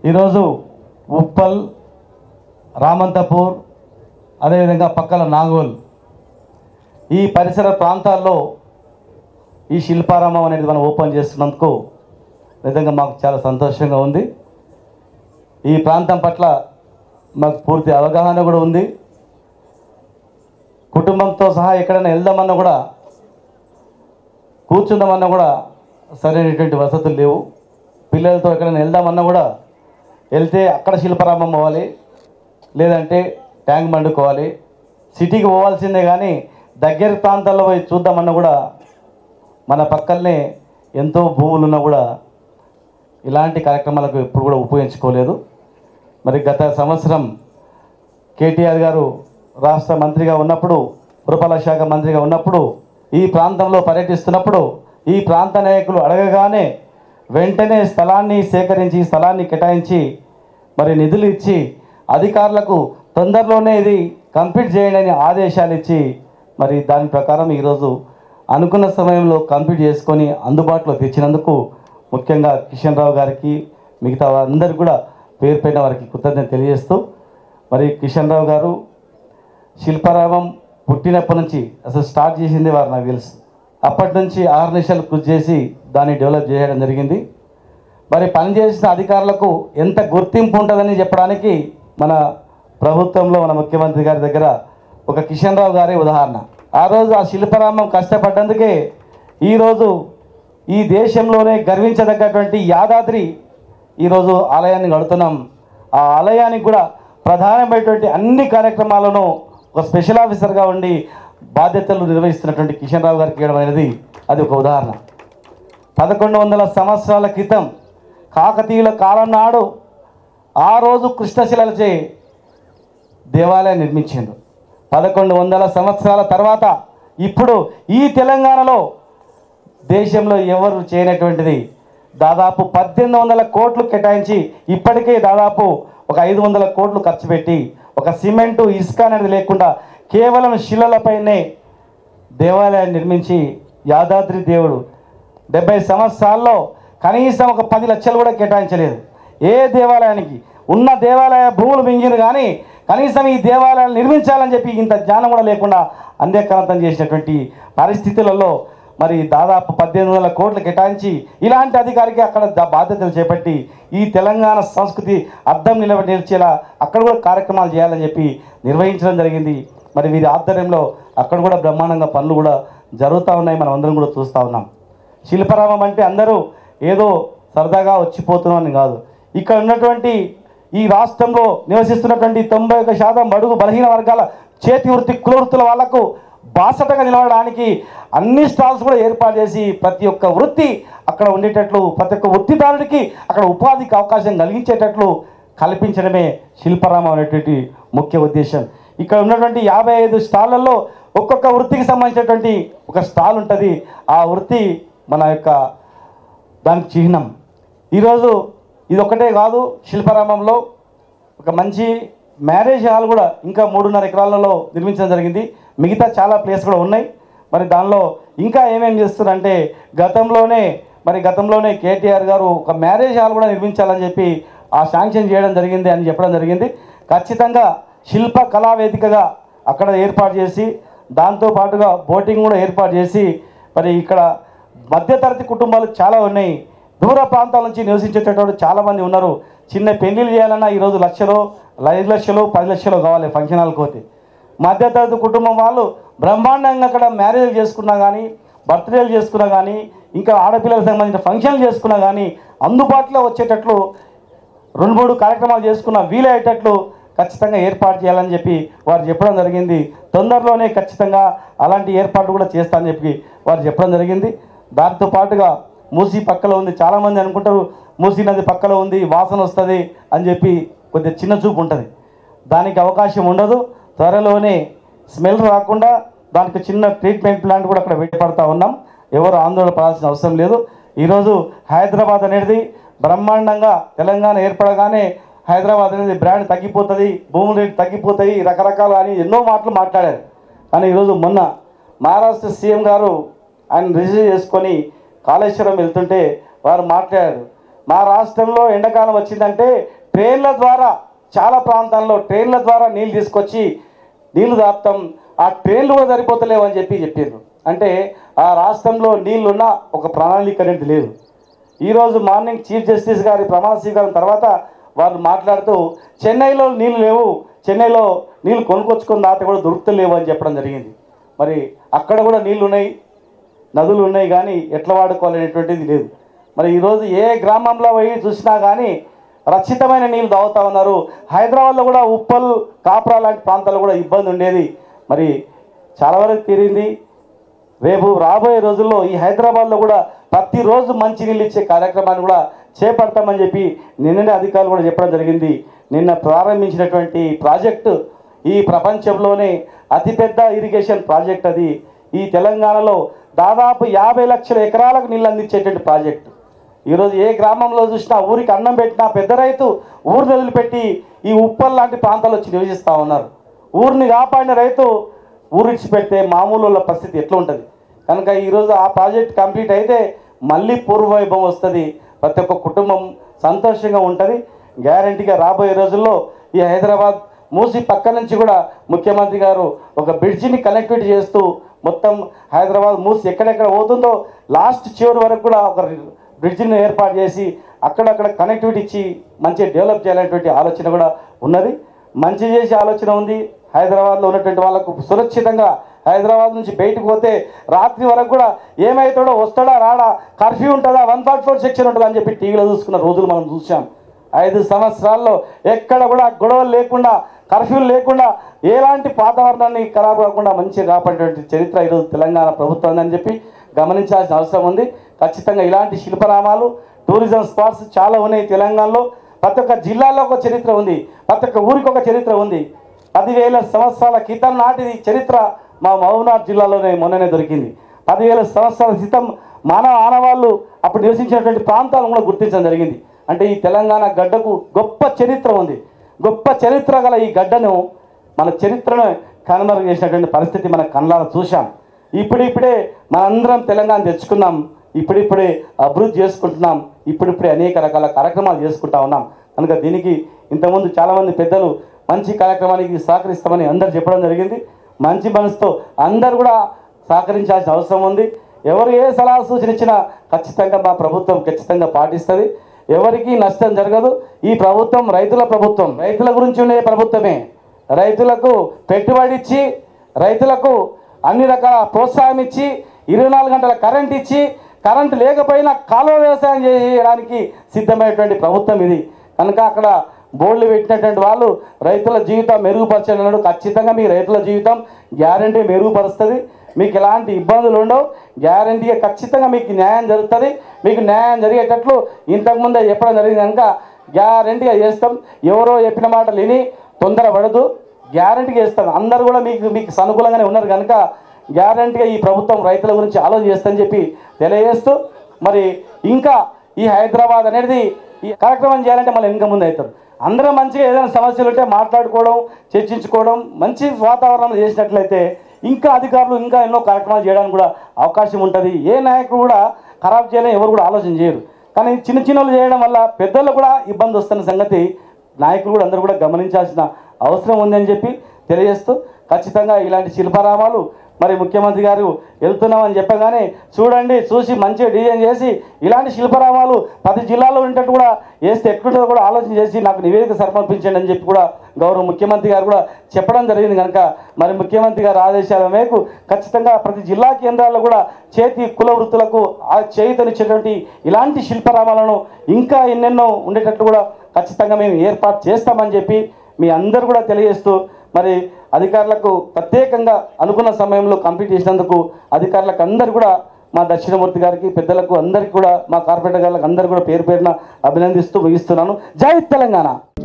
ఈరోజు ఉప్పల్ రామంతపూర్ అదేవిధంగా పక్కల నాగోల్ ఈ పరిసర ప్రాంతాల్లో ఈ శిల్పారామం అనేది మనం ఓపెన్ చేస్తున్నందుకు నిజంగా మాకు చాలా సంతోషంగా ఉంది ఈ ప్రాంతం పట్ల మాకు పూర్తి అవగాహన కూడా ఉంది కుటుంబంతో సహా ఎక్కడైనా వెళ్దామన్నా కూడా కూర్చుందామన్నా కూడా సరైనటువంటి వసతులు లేవు పిల్లలతో ఎక్కడైనా వెళ్దామన్నా కూడా వెళ్తే అక్కడ శిల్పారామం పోవాలి లేదంటే ట్యాంక్ మండుకోవాలి సిటీకి పోవాల్సిందే కానీ దగ్గర ప్రాంతాల్లో పోయి చూద్దామన్నా కూడా మన పక్కనే ఎంతో భూములు ఉన్నా కూడా ఇలాంటి కార్యక్రమాలకు ఎప్పుడు కూడా ఉపయోగించుకోలేదు మరి గత సంవత్సరం కేటీఆర్ గారు రాష్ట్ర మంత్రిగా ఉన్నప్పుడు పురపాలక శాఖ మంత్రిగా ఉన్నప్పుడు ఈ ప్రాంతంలో పర్యటిస్తున్నప్పుడు ఈ ప్రాంత నాయకులు అడగగానే వెంటనే స్థలాన్ని సేకరించి స్థలాన్ని కేటాయించి మరి నిధులు ఇచ్చి అధికారులకు తొందరలోనే ఇది కంప్లీట్ చేయండి అని ఆదేశాలు ఇచ్చి మరి దాని ప్రకారం ఈరోజు అనుకున్న సమయంలో కంప్లీట్ చేసుకొని అందుబాటులో తెచ్చినందుకు ముఖ్యంగా కిషన్ రావు గారికి మిగతా అందరికి కూడా పేరు పైన వారికి కృతజ్ఞత తెలియజేస్తూ మరి కిషన్ రావు గారు శిల్పారామం పుట్టినప్పటి నుంచి అసలు స్టార్ట్ చేసింది వారు నాకు తెలుసు అప్పటి నుంచి ఆరు నిమిషాలు కృషి చేసి దాన్ని డెవలప్ చేయడం జరిగింది మరి పనిచేసిన అధికారులకు ఎంత గుర్తింపు ఉంటుందని చెప్పడానికి మన ప్రభుత్వంలో మన ముఖ్యమంత్రి గారి దగ్గర ఒక కిషన్ రావు గారే ఉదాహరణ ఆ రోజు ఆ శిల్పరామం కష్టపడ్డందుకే ఈరోజు ఈ దేశంలోనే గర్వించదగ్గటువంటి యాదాద్రి ఈరోజు ఆలయాన్ని కడుతున్నాం ఆ ఆలయానికి కూడా ప్రధానమైనటువంటి అన్ని కార్యక్రమాలను ఒక స్పెషల్ ఆఫీసర్గా ఉండి బాధ్యతలు నిర్వహిస్తున్నటువంటి కిషన్ రావు గారికి ఇవ్వడం అనేది అది ఒక ఉదాహరణ పదకొండు వందల సంవత్సరాల క్రితం కాకతీయుల కాలం నాడు ఆ రోజు కృష్ణశిలలచే దేవాలయం నిర్మించిండు పదకొండు వందల సంవత్సరాల తర్వాత ఇప్పుడు ఈ తెలంగాణలో దేశంలో ఎవరు చేయనటువంటిది దాదాపు పద్దెనిమిది వందల కోట్లు కేటాయించి ఇప్పటికే దాదాపు ఒక ఐదు వందల కోట్లు ఖర్చు పెట్టి ఒక సిమెంటు ఇసుక అనేది లేకుండా కేవలం శిలలపైనే దేవాలయాన్ని నిర్మించి యాదాద్రి దేవుడు డెబ్బై సంవత్సరాల్లో కనీసం ఒక పది లక్షలు కూడా కేటాయించలేదు ఏ దేవాలయానికి ఉన్న దేవాలయ భూములు మింగిరు కానీ కనీసం ఈ దేవాలయాలు నిర్మించాలని చెప్పి ఇంత జ్ఞానం కూడా లేకుండా అంధకారంతం చేసినటువంటి పరిస్థితులలో మరి దాదాపు పద్దెనిమిది వందల కోట్లు కేటాయించి ఇలాంటి అధికారికి అక్కడ ద- బాధ్యతలు చేపట్టి ఈ తెలంగాణ సంస్కృతి అద్దం నిలబడి నిలిచేలా అక్కడ కూడా కార్యక్రమాలు చేయాలని చెప్పి నిర్వహించడం జరిగింది మరి వీరి ఆధ్వర్యంలో అక్కడ కూడా బ్రహ్మాండంగా పనులు కూడా జరుగుతూ ఉన్నాయి మనం అందరం కూడా చూస్తూ ఉన్నాం శిల్పరామం అంటే అందరూ ఏదో సరదాగా వచ్చిపోతున్నాం అని కాదు ఇక్కడ ఉన్నటువంటి ఈ రాష్ట్రంలో నివసిస్తున్నటువంటి తొంభై ఒక శాతం బడుగు బలహీన వర్గాల చేతి వృత్తి కుల వృత్తుల వాళ్లకు బాసటగా నిలవడానికి అన్ని స్టాల్స్ కూడా ఏర్పాటు చేసి ప్రతి ఒక్క వృత్తి అక్కడ ఉండేటట్లు ప్రతి ఒక్క వృత్తిదారుడికి అక్కడ ఉపాధికి అవకాశం కలిగించేటట్లు కల్పించడమే శిల్పరామం అనేటువంటి ముఖ్య ఉద్దేశం ఇక్కడ ఉన్నటువంటి యాభై ఐదు స్టాళ్లలో ఒక్కొక్క వృత్తికి సంబంధించినటువంటి ఒక స్టాల్ ఉంటుంది ఆ వృత్తి మన యొక్క దానికి చిహ్నం ఈరోజు ఇది ఒకటే కాదు శిల్పారామంలో ఒక మంచి మ్యారేజ్ హాల్ కూడా ఇంకా మూడున్నర ఎకరాలలో నిర్మించడం జరిగింది మిగతా చాలా ప్లేస్ కూడా ఉన్నాయి మరి దానిలో ఇంకా ఏమేమి చేస్తున్నారంటే గతంలోనే మరి గతంలోనే కేటీఆర్ గారు ఒక మ్యారేజ్ హాల్ కూడా నిర్మించాలని చెప్పి ఆ శాంక్షన్ చేయడం జరిగింది అని చెప్పడం జరిగింది ఖచ్చితంగా శిల్ప కళా వేదికగా అక్కడ ఏర్పాటు చేసి దాంతో పాటుగా బోటింగ్ కూడా ఏర్పాటు చేసి మరి ఇక్కడ మధ్యతరగతి కుటుంబాలు చాలా ఉన్నాయి దూర ప్రాంతాల నుంచి నివసించేటటువంటి చాలామంది ఉన్నారు చిన్న పెళ్లిళ్ళు చేయాలన్నా ఈరోజు లక్షలు ఐదు లక్షలు పది లక్షలు కావాలి ఫంక్షన్ హాల్కి పోతే మధ్యతరగతి కుటుంబం వాళ్ళు బ్రహ్మాండంగా అక్కడ మ్యారేజ్ చేసుకున్నా కానీ బర్త్డేలు చేసుకున్నా కానీ ఇంకా ఆడపిల్లలకు సంబంధించిన ఫంక్షన్లు చేసుకున్నా కానీ అందుబాటులో వచ్చేటట్లు రెండు మూడు కార్యక్రమాలు చేసుకున్న వీలయ్యేటట్లు ఖచ్చితంగా ఏర్పాటు చేయాలని చెప్పి వారు చెప్పడం జరిగింది తొందరలోనే ఖచ్చితంగా అలాంటి ఏర్పాట్లు కూడా చేస్తానని చెప్పి వారు చెప్పడం జరిగింది దాంతో పాటుగా మూసీ పక్కలో ఉంది చాలామంది అనుకుంటారు మూసీ నది పక్కలో ఉంది వాసన వస్తుంది అని చెప్పి కొద్దిగా చిన్న చూపు ఉంటుంది దానికి అవకాశం ఉండదు త్వరలోనే స్మెల్ రాకుండా దానికి చిన్న ట్రీట్మెంట్ ప్లాంట్ కూడా అక్కడ పెట్టబడతా ఉన్నాం ఎవరు ఆందోళన పడాల్సిన అవసరం లేదు ఈరోజు హైదరాబాద్ అనేది బ్రహ్మాండంగా తెలంగాణ ఏర్పడగానే హైదరాబాద్ అనేది బ్రాండ్ తగ్గిపోతుంది భూముల రేటు తగ్గిపోతాయి రకరకాలు అని ఎన్నో మాటలు మాట్లాడారు కానీ ఈరోజు మొన్న మహారాష్ట్ర సీఎం గారు ఆయన రిసీవ్ చేసుకొని కాళేశ్వరం వెళ్తుంటే వారు మాట్లాడారు మా రాష్ట్రంలో ఎండాకాలం వచ్చిందంటే ట్రైన్ల ద్వారా చాలా ప్రాంతాల్లో ట్రైన్ల ద్వారా నీళ్ళు తీసుకొచ్చి నీళ్లు దాపుతాం ఆ ట్రైన్లు కూడా సరిపోతలేవు అని చెప్పి చెప్పారు అంటే ఆ రాష్ట్రంలో నీళ్లున్న ఒక ప్రణాళిక అనేది లేదు ఈరోజు మార్నింగ్ చీఫ్ జస్టిస్ గారి ప్రమాణ స్వీకారం తర్వాత వాళ్ళు మాట్లాడుతూ చెన్నైలో నీళ్ళు లేవు చెన్నైలో నీళ్ళు కొనుక్కొచ్చుకున్న దాత కూడా దొరుకుతలేవు అని చెప్పడం జరిగింది మరి అక్కడ కూడా నీళ్ళు ఉన్నాయి నదులు ఉన్నాయి కానీ ఎట్లా వాడుకోవాలనేటువంటిది లేదు మరి ఈరోజు ఏ గ్రామంలో పోయి చూసినా కానీ రక్షితమైన నీళ్ళు తాగుతా ఉన్నారు హైదరాబాద్లో కూడా ఉప్పల్ కాప్రా లాంటి ప్రాంతాల్లో కూడా ఇబ్బంది ఉండేది మరి చాలా వరకు తీరింది రేపు రాబోయే రోజుల్లో ఈ హైదరాబాద్లో కూడా ప్రతిరోజు మంచినీళ్ళు ఇచ్చే కార్యక్రమాన్ని కూడా చేపడతామని చెప్పి నిన్ననే అధికారులు కూడా చెప్పడం జరిగింది నిన్న ప్రారంభించినటువంటి ప్రాజెక్టు ఈ ప్రపంచంలోనే అతిపెద్ద ఇరిగేషన్ ప్రాజెక్ట్ అది ఈ తెలంగాణలో దాదాపు యాభై లక్షల ఎకరాలకు నీళ్ళు అందించేటువంటి ప్రాజెక్టు ఈరోజు ఏ గ్రామంలో చూసినా ఊరికి అన్నం పెట్టినా పెద్ద రైతు ఊరిని వదిలిపెట్టి ఈ ఉప్పల్ లాంటి ప్రాంతాలు వచ్చి నివసిస్తూ ఉన్నారు ఊరిని కాపాడిన రైతు ఊరిడిచి పెడితే మామూలు వాళ్ళ పరిస్థితి ఎట్లా ఉంటుంది కనుక ఈరోజు ఆ ప్రాజెక్ట్ కంప్లీట్ అయితే మళ్ళీ పూర్వవైభవం వస్తుంది ప్రతి ఒక్క కుటుంబం సంతోషంగా ఉంటుంది గ్యారంటీగా రాబోయే రోజుల్లో ఈ హైదరాబాద్ మూసి పక్క నుంచి కూడా ముఖ్యమంత్రి గారు ఒక బ్రిడ్జిని కనెక్టివిటీ చేస్తూ మొత్తం హైదరాబాద్ మూసి ఎక్కడెక్కడ పోతుందో లాస్ట్ చివరి వరకు కూడా ఒక బ్రిడ్జిని ఏర్పాటు చేసి అక్కడక్కడ కనెక్టివిటీ ఇచ్చి మంచిగా డెవలప్ చేయాలనేటువంటి ఆలోచన కూడా ఉన్నది మంచి చేసే ఆలోచన ఉంది హైదరాబాద్లో ఉన్నటువంటి వాళ్ళకు సురక్షితంగా హైదరాబాద్ నుంచి బయటకు పోతే రాత్రి వరకు కూడా ఏమవుతాడో వస్తాడా రాడా కర్ఫ్యూ ఉంటుందా వన్ ఫార్టీ ఫోర్ సెక్షన్ ఉంటుందా అని చెప్పి టీవీలో చూసుకున్న రోజులు మనం చూసాం ఐదు సంవత్సరాల్లో ఎక్కడ కూడా గొడవలు లేకుండా కర్ఫ్యూలు లేకుండా ఎలాంటి వాతావరణాన్ని ఖరాబ్ కాకుండా మంచిగా కాపాడేటువంటి చరిత్ర ఈరోజు తెలంగాణ ప్రభుత్వం అని చెప్పి గమనించాల్సిన అవసరం ఉంది ఖచ్చితంగా ఇలాంటి శిల్పరామాలు టూరిజం స్పాట్స్ చాలా ఉన్నాయి తెలంగాణలో ప్రతి ఒక్క జిల్లాలో ఒక చరిత్ర ఉంది ప్రతి ఒక్క ఊరికి ఒక చరిత్ర ఉంది పదివేల సంవత్సరాల క్రితం నాటిది చరిత్ర మా మహబూబ్నాథ్ జిల్లాలోనే మొన్ననే దొరికింది పదివేల సంవత్సరాల క్రితం మానవ ఆనవాళ్ళు అప్పుడు నివసించినటువంటి ప్రాంతాలను కూడా గుర్తించడం జరిగింది అంటే ఈ తెలంగాణ గడ్డకు గొప్ప చరిత్ర ఉంది గొప్ప చరిత్ర గల ఈ గడ్డను మన చరిత్రను కనుమరుగు చేసినటువంటి పరిస్థితి మన కళ్ళారా చూశాం ఇప్పుడిప్పుడే మనందరం తెలంగాణ తెచ్చుకున్నాం ఇప్పుడిప్పుడే అభివృద్ధి చేసుకుంటున్నాం ఇప్పుడిప్పుడే అనేక రకాల కార్యక్రమాలు చేసుకుంటా ఉన్నాం కనుక దీనికి ఇంతకుముందు చాలామంది పెద్దలు మంచి కార్యక్రమానికి సహకరిస్తామని అందరు చెప్పడం జరిగింది మంచి మనసుతో అందరు కూడా సహకరించాల్సిన అవసరం ఉంది ఎవరు ఏ సలహా సూచన ఇచ్చినా ఖచ్చితంగా మా ప్రభుత్వం ఖచ్చితంగా పాటిస్తుంది ఎవరికి నష్టం జరగదు ఈ ప్రభుత్వం రైతుల ప్రభుత్వం రైతుల గురించి ఉండే ప్రభుత్వమే రైతులకు పెట్టుబడి ఇచ్చి రైతులకు అన్ని రకాల ప్రోత్సాహం ఇచ్చి ఇరవై నాలుగు గంటల కరెంట్ ఇచ్చి కరెంట్ లేకపోయినా కాలువ వ్యవసాయం చేయడానికి సిద్ధమైనటువంటి ప్రభుత్వం ఇది కనుక అక్కడ బోర్డులు పెట్టినటువంటి వాళ్ళు రైతుల జీవితం మెరుగుపరచండి అన్నాడు ఖచ్చితంగా మీ రైతుల జీవితం గ్యారంటీ మెరుగుపరుస్తుంది మీకు ఎలాంటి ఇబ్బందులు ఉండవు గ్యారంటీగా ఖచ్చితంగా మీకు న్యాయం జరుగుతుంది మీకు న్యాయం జరిగేటట్లు ఇంతకుముందే చెప్పడం జరిగింది కనుక గ్యారంటీగా చేస్తాం ఎవరో చెప్పిన మాటలు విని తొందర పడదు గ్యారంటీగా చేస్తాం అందరూ కూడా మీకు మీకు సానుకూలంగానే ఉన్నారు కనుక గ్యారంటీగా ఈ ప్రభుత్వం రైతుల గురించి ఆలోచన చేస్తుందని చెప్పి తెలియజేస్తూ మరి ఇంకా ఈ హైదరాబాద్ అనేది ఈ కార్యక్రమం చేయాలంటే మళ్ళీ ఇంకా ముందు అవుతారు అందరూ మంచిగా ఏదైనా సమస్యలు ఉంటే మాట్లాడుకోవడం చర్చించుకోవడం మంచి వాతావరణం చేసినట్లయితే ఇంకా అధికారులు ఇంకా ఎన్నో కార్యక్రమాలు చేయడానికి కూడా అవకాశం ఉంటుంది ఏ నాయకుడు కూడా ఖరాబ్ చేయాలని ఎవరు కూడా ఆలోచన చేయరు కానీ చిన్న చిన్నలు చేయడం వల్ల పెద్దలు కూడా ఇబ్బంది వస్తున్న సంగతి నాయకులు కూడా అందరూ కూడా గమనించాల్సిన అవసరం ఉందని చెప్పి తెలియజేస్తూ ఖచ్చితంగా ఇలాంటి శిల్పారామాలు మరి ముఖ్యమంత్రి గారు వెళ్తున్నామని చెప్పగానే చూడండి చూసి మంచిగా డిజైన్ చేసి ఇలాంటి శిల్పరామాలు ప్రతి జిల్లాలో ఉండేటట్టు కూడా వేస్తే ఎట్లుంటుందో కూడా ఆలోచన చేసి నాకు నివేదిక సమర్పించండి అని చెప్పి కూడా గౌరవ ముఖ్యమంత్రి గారు కూడా చెప్పడం జరిగింది కనుక మరి ముఖ్యమంత్రి గారి ఆదేశాల మేరకు ఖచ్చితంగా ప్రతి జిల్లా కేంద్రాల్లో కూడా చేతి కుల వృత్తులకు ఆ చేయుతనిచ్చేటువంటి ఇలాంటి శిల్పరామాలను ఇంకా ఎన్నెన్నో ఉండేటట్టు కూడా ఖచ్చితంగా మేము ఏర్పాటు చేస్తామని చెప్పి మీ అందరు కూడా తెలియజేస్తూ మరి అధికారులకు ప్రత్యేకంగా అనుకున్న సమయంలో కంప్లీట్ చేసినందుకు అధికారులకు అందరు కూడా మా దక్షిణమూర్తి గారికి పెద్దలకు అందరికీ కూడా మా కార్పొరేటర్ గారికి అందరు కూడా పేరు పేరున అభినందిస్తూ ముగిస్తున్నాను జై తెలంగాణ